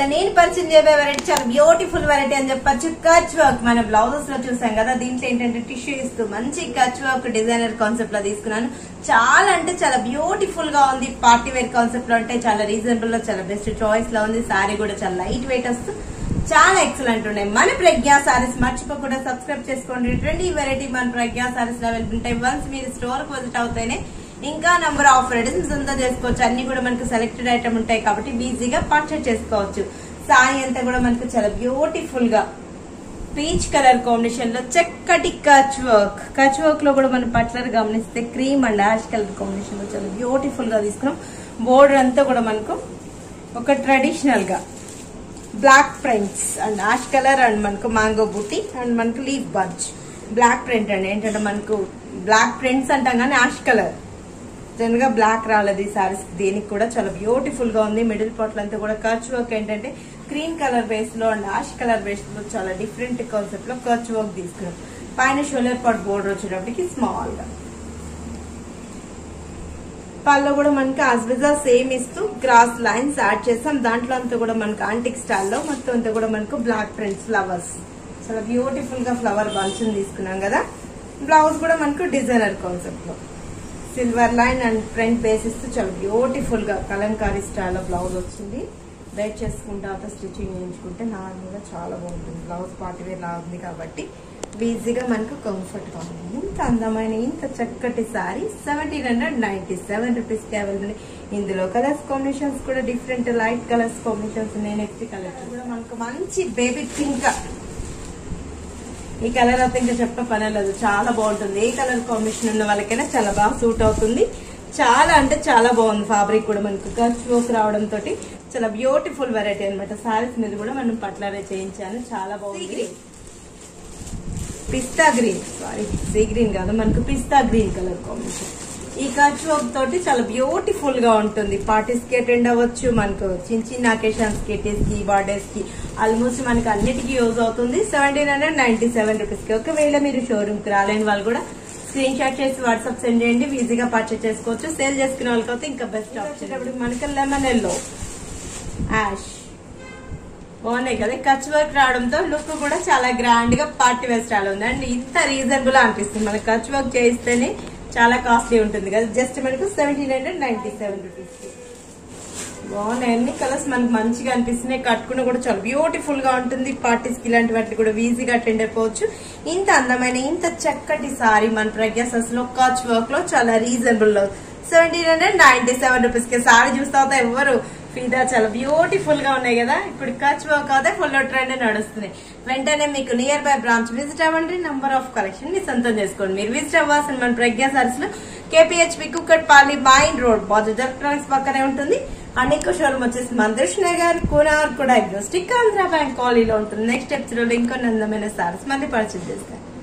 నేను పరిచయం చేయబోయే వెరైటీ చాలా బ్యూటిఫుల్ వెరైటీ అని చెప్పొచ్చు కచ్ వర్క్ మన బ్లౌజెస్ లో చూసాం కదా దీంట్లో ఏంటంటే టిష్యూ ఇస్తూ మంచి కచ్ వర్క్ డిజైనర్ కాన్సెప్ట్ లో తీసుకున్నాను చాలా అంటే చాలా బ్యూటిఫుల్ గా ఉంది పార్టీ వేర్ కాన్సెప్ట్ లో అంటే చాలా రీజనబుల్ లో చాలా బెస్ట్ చాయిస్ లో ఉంది సారీ కూడా చాలా లైట్ వెయిట్ వస్తూ చాలా ఎక్సలెంట్ ఉన్నాయి మన ప్రజ్ఞా సారీస్ మర్చిపోకుండా సబ్స్క్రైబ్ చేసుకోండి ట్రెండీ వెరైటీ మన ప్రజ్ఞా సారీస్ లో అవైలబుల్ ఉంటాయి వన్స్ మీరు స్టోర్ కు విజిట్ అవుతానే ఇంకా నంబర్ ఆఫ్ వెరైటీస్ సొంత చేసుకోవచ్చు అన్ని కూడా మనకు సెలెక్టెడ్ ఐటమ్ ఉంటాయి కాబట్టి ఈజీగా పర్చేస్ చేసుకోవచ్చు సారీ అంతా కూడా మనకు చాలా బ్యూటిఫుల్ గా పీచ్ కలర్ కాంబినేషన్ లో చక్కటి కచ్ వర్క్ కచ్ వర్క్ లో కూడా మనం పట్లర్ గమనిస్తే cream and ash colour combination లో చాలా బ్యూటిఫుల్ గా తీసుకున్నాం బోర్డర్ అంతా కూడా మనకు ఒక ట్రెడిషనల్ గా black prints and ash colour and మనకు మ్యాంగో బుట్టి అండ్ మనకు లీఫ్ బర్చ్ బ్లాక్ ప్రింట్ అండి ఏంటంటే మనకు బ్లాక్ ప్రింట్స్ అంటాం కానీ యాష్ కలర్ జనరల్ గా బ్లాక్ రాలేదు ఈ సారీస్ దీనికి కూడా చాలా బ్యూటిఫుల్ గా ఉంది మిడిల్ పార్ట్ అంతా కూడా కచ్ వర్క్ ఏంటంటే క్రీమ్ కలర్ బేస్ లో అండ్ యాష్ కలర్ బేస్ లో చాలా డిఫరెంట్ కాన్సెప్ట్ లో కచ్ వర్క్ తీసుకున్నాం పైన షోలర్ పాట్ బోర్డర్ వచ్చేటప్పటికి స్మాల్ గా పళ్ళు కూడా మనకి అజ్విజా సేమ్ ఇస్తూ క్రాస్ లైన్స్ యాడ్ చేస్తాం దాంట్లో అంతా కూడా మనకి ఆంటిక్ స్టైల్లో మొత్తం అంతా కూడా మనకు బ్లాక్ ప్రింట్స్ ఫ్లవర్స్ చాలా బ్యూటిఫుల్ గా ఫ్లవర్ బంచ్ తీసుకున్నాం కదా బ్లౌజ్ కూడా మనకు డిజైనర్ కాన్సెప్ట్ లో silver line and front base ఇస్తూ చాలా బ్యూటిఫుల్ గా కలంకారీ స్టైల్లో బ్లౌజ్ వచ్చింది వెయిట్ చేసుకుంటే తర్వాత స్టిచ్చింగ్ చేయించుకుంటే నార్మల్ గా చాలా బాగుంటుంది బ్లౌజ్ పార్టీ వేర్ లా ఉంది కాబట్టి ఈజీగా మనకు కంఫర్ట్ గా ఉంది ఇంత అందమైన ఇంత చక్కటి sari seventeen hundred ninety seven rupees కి అవైలబుల్ ఇందులో కలర్స్ కాంబినేషన్స్ కూడా డిఫరెంట్ లైట్ కలర్స్ కాంబినేషన్స్ ఉన్నాయి నెక్స్ట్ కలర్ కూడా మనకు మంచి బేబీ పింక్ ఈ కలర్ అయితే ఇంకా చెప్ప పని లేదు చాలా బాగుంటుంది ఏ కలర్ కాంబినేషన్ ఉన్న వాళ్ళకైనా చాలా బాగా సూట్ అవుతుంది చాలా అంటే చాలా బాగుంది ఫ్యాబ్రిక్ కూడా మనకు ఖర్చు వర్క్ రావడం తోటి చాలా బ్యూటిఫుల్ వెరైటీ అనమాట సారీస్ మీద కూడా మనం పట్లారే చేయించాను చాలా బాగుంది pista green sari sea green కాదు మనకు పిస్తా గ్రీన్ కలర్ కాంబినేషన్ ఈ కచ్ వర్క్ తోటి చాలా బ్యూటిఫుల్ గా ఉంటుంది పార్టీస్ కి అటెండ్ అవ్వచ్చు మనకు చిన్న చిన్న అకేషన్స్ కి కి బర్త్డేస్ కి ఆల్మోస్ట్ మనకి అన్నిటికీ యూజ్ అవుతుంది seventeen hundred ninety seven rupees కి ఒకవేళ మీరు షోరూమ్ కి రాలేని వాళ్ళు కూడా స్క్రీన్ షాట్ చేసి వాట్సాప్ సెండ్ చేయండి ఈజీగా పర్చేస్ చేసుకోవచ్చు సేల్ చేసుకునే వాళ్ళకైతే ఇంకా బెస్ట్ ఆప్షన్ మనకి లెమన్ ఎల్లో యాష్ బాగున్నాయి కదా కచ్ వర్క్ రావడంతో లుక్ కూడా చాలా గ్రాండ్ గా పార్టీ వేర్ స్టైల్ ఉంది అండ్ ఇంత రీజనబుల్ అనిపిస్తుంది మనకి కచ్ వర్క్ చేయిస్తేనే చాలా కాస్ట్లీ ఉంటుంది కదా జస్ట్ మనకు seventeen hundred ninety seven rupees బాగున్నాయి అన్ని కలర్స్ మనకు మంచిగా అనిపిస్తున్నాయి కట్టుకున్న కూడా చాలా బ్యూటిఫుల్ గా ఉంటుంది పార్టీస్ కి ఇలాంటి వాటికి కూడా ఈజీగా అటెండ్ అయిపోవచ్చు ఇంత అందమైన ఇంత చక్కటి సారీ మన ప్రజ్ఞాసస్ లో కచ్ వర్క్ లో చాలా రీజనబుల్ లో seventeen hundred ninety seven rupees కి సారీ చూస్తా అవుతా ఎవరు ఫీదా చాలా బ్యూటిఫుల్ గా ఉన్నాయి కదా ఇప్పుడు కచ్ వర్క్ అయితే ఫుల్ ట్రెండ్ నడుస్తుంది వెంటనే మీకు నియర్ బై బ్రాంచ్ విజిట్ అవ్వండి నంబర్ ఆఫ్ కలెక్షన్ ని సొంతం చేసుకోండి మీరు విజిట్ అవ్వాల్సిన మన ప్రజ్ఞా సారీస్ లో కేపీహెచ్పి కుక్కట్పాలి మైన్ రోడ్ బాజు ఎలక్ట్రానిక్స్ పక్కనే ఉంటుంది అండ్ ఇంకో షోరూమ్ వచ్చేసి మందర్ష్ నగర్ కోనార్ కూడా డయాగ్నోస్టిక్ ఆంధ్ర బ్యాంక్ కాలనీలో ఉంటుంది నెక్స్ట్ ఎపిసోడ్ ఇంకొన్ని అందమైన సారీస్ మళ్ళీ పరిచయం చేస్తాను